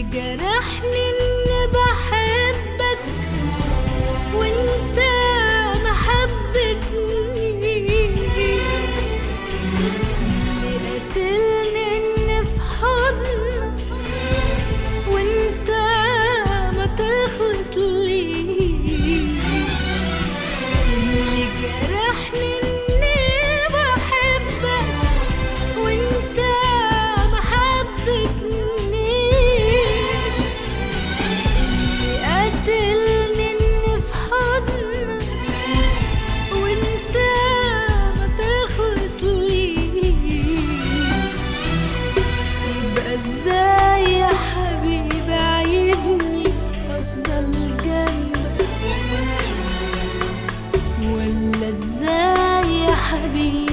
جرحني اني بحبك وانت ما حبتنيش اللي قتلني اني في حضنك وانت ما تخلص ليش اللي جرحني اني بحبك وانت ما حبتنيش اللي قتلني اني في حضنك وانت ما تخلص ليش يبقى ازاي يا حبيبي عايزني افضل جنبك ولا ازاي يا حبيبي